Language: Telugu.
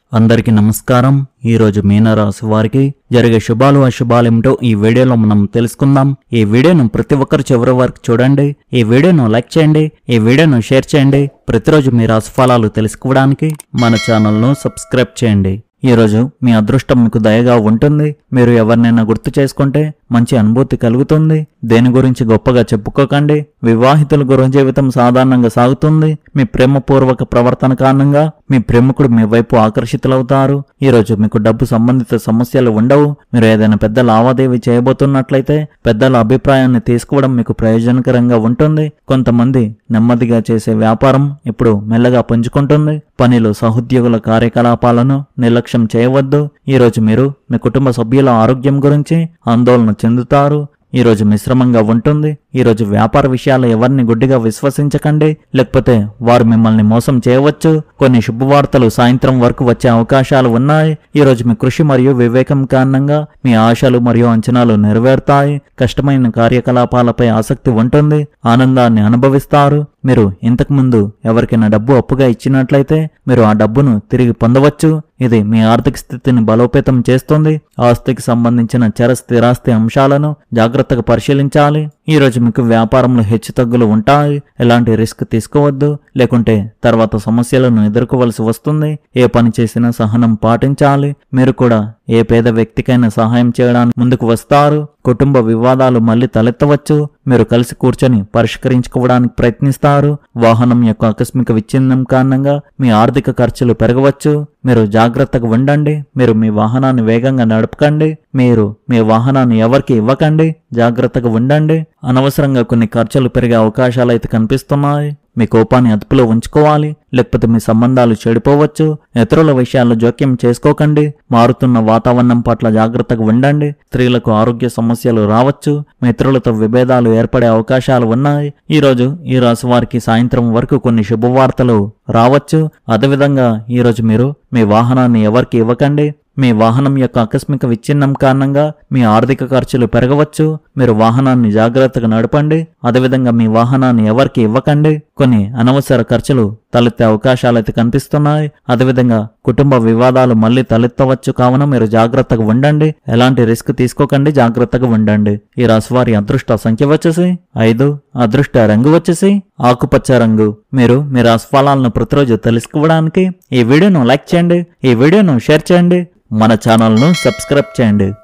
అందరికీ నమస్కారం ఈ రోజు మీనరాశి వారికి జరిగే శుభాలు అశుభాలేమిటో ఈ వీడియోలో మనం తెలుసుకుందాం ఈ వీడియోను ప్రతి ఒక్కరు చివరి వరకు చూడండి ఈ వీడియోను లైక్ చేయండి ఈ వీడియోను షేర్ చేయండి ప్రతిరోజు మీ రాశి ఫలాలు తెలుసుకోవడానికి మన ఛానల్ను సబ్స్క్రైబ్ చేయండి ఈ రోజు మీ అదృష్టం మీకు దయగా ఉంటుంది మీరు ఎవరినైనా గుర్తు చేసుకుంటే మంచి అనుభూతి కలుగుతుంది దేని గురించి గొప్పగా చెప్పుకోకండి వివాహితుల గురు జీవితం సాధారణంగా సాగుతుంది మీ ప్రేమపూర్వక ప్రవర్తన కారణంగా మీ ప్రేమికుడు మీ వైపు ఆకర్షితులవుతారు ఈ రోజు మీకు డబ్బు సంబంధిత సమస్యలు ఉండవు మీరు ఏదైనా పెద్ద లావాదేవీ చేయబోతున్నట్లయితే పెద్దల అభిప్రాయాన్ని తీసుకోవడం మీకు ప్రయోజనకరంగా ఉంటుంది కొంతమంది నెమ్మదిగా చేసే వ్యాపారం ఇప్పుడు మెల్లగా పుంజుకుంటుంది పనిలో సహోద్యోగుల కార్యకలాపాలను నిర్లక్ష్యం చేయవద్దు ఈ రోజు మీరు మీ కుటుంబ సభ్యుల ఆరోగ్యం గురించి ఆందోళన చెందుతారు ఈ రోజు మిశ్రమంగా ఉంటుంది ఈ రోజు వ్యాపార విషయాలు ఎవరిని గుడ్డిగా విశ్వసించకండి లేకపోతే వారు మిమ్మల్ని మోసం చేయవచ్చు కొన్ని శుభవార్తలు సాయంత్రం వరకు వచ్చే అవకాశాలు ఉన్నాయి ఈ రోజు మీ కృషి మరియు వివేకం కారణంగా మీ ఆశలు మరియు అంచనాలు నెరవేరుతాయి కష్టమైన కార్యకలాపాలపై ఆసక్తి ఉంటుంది ఆనందాన్ని అనుభవిస్తారు మీరు ఇంతకు ముందు ఎవరికైనా డబ్బు అప్పుగా ఇచ్చినట్లయితే మీరు ఆ డబ్బును తిరిగి పొందవచ్చు ఇది మీ ఆర్థిక స్థితిని బలోపేతం చేస్తుంది ఆస్తికి సంబంధించిన చర స్థిరాస్తి అంశాలను జాగ్రత్తగా పరిశీలించాలి ఈ రోజు మీకు వ్యాపారంలో హెచ్చుతగ్గులు ఉంటాయి ఎలాంటి రిస్క్ తీసుకోవద్దు లేకుంటే తర్వాత సమస్యలను ఎదుర్కోవలసి వస్తుంది ఏ పని చేసినా సహనం పాటించాలి మీరు కూడా ఏ పేద వ్యక్తికైనా సహాయం చేయడానికి ముందుకు వస్తారు కుటుంబ వివాదాలు మళ్ళీ తలెత్తవచ్చు మీరు కలిసి కూర్చొని పరిష్కరించుకోవడానికి ప్రయత్నిస్తారు వాహనం యొక్క ఆకస్మిక విచ్ఛిన్నం కారణంగా మీ ఆర్థిక ఖర్చులు పెరగవచ్చు మీరు జాగ్రత్తగా ఉండండి మీరు మీ వాహనాన్ని వేగంగా నడపకండి మీరు మీ వాహనాన్ని ఎవరికి ఇవ్వకండి జాగ్రత్తగా ఉండండి అనవసరంగా కొన్ని ఖర్చులు పెరిగే అవకాశాలు అయితే కనిపిస్తున్నాయి మీ కోపాన్ని అదుపులో ఉంచుకోవాలి లేకపోతే మీ సంబంధాలు చెడిపోవచ్చు ఇతరుల విషయాల్లో జోక్యం చేసుకోకండి మారుతున్న వాతావరణం పట్ల జాగ్రత్తగా ఉండండి స్త్రీలకు ఆరోగ్య సమస్యలు రావచ్చు మిత్రులతో విభేదాలు ఏర్పడే అవకాశాలు ఉన్నాయి ఈ రోజు ఈ రాశి వారికి సాయంత్రం వరకు కొన్ని శుభవార్తలు రావచ్చు అదేవిధంగా ఈ రోజు మీరు మీ వాహనాన్ని ఎవరికి ఇవ్వకండి మీ వాహనం యొక్క ఆకస్మిక విచ్ఛిన్నం కారణంగా మీ ఆర్థిక ఖర్చులు పెరగవచ్చు మీరు వాహనాన్ని జాగ్రత్తగా నడపండి అదేవిధంగా మీ వాహనాన్ని ఎవరికి ఇవ్వకండి కొన్ని అనవసర ఖర్చులు తలెత్తే అవకాశాలైతే కనిపిస్తున్నాయి అదేవిధంగా కుటుంబ వివాదాలు మళ్ళీ తలెత్తవచ్చు కావున మీరు జాగ్రత్తగా ఉండండి ఎలాంటి రిస్క్ తీసుకోకండి జాగ్రత్తగా ఉండండి ఈ రాశి వారి అదృష్ట సంఖ్య వచ్చేసి ఐదు అదృష్ట రంగు వచ్చేసి ఆకుపచ్చ రంగు మీరు మీ రాశి ఫలాలను ప్రతిరోజు తెలుసుకోవడానికి ఈ వీడియోను లైక్ చేయండి ఈ వీడియోను షేర్ చేయండి మన ఛానల్ను సబ్స్క్రైబ్ చేయండి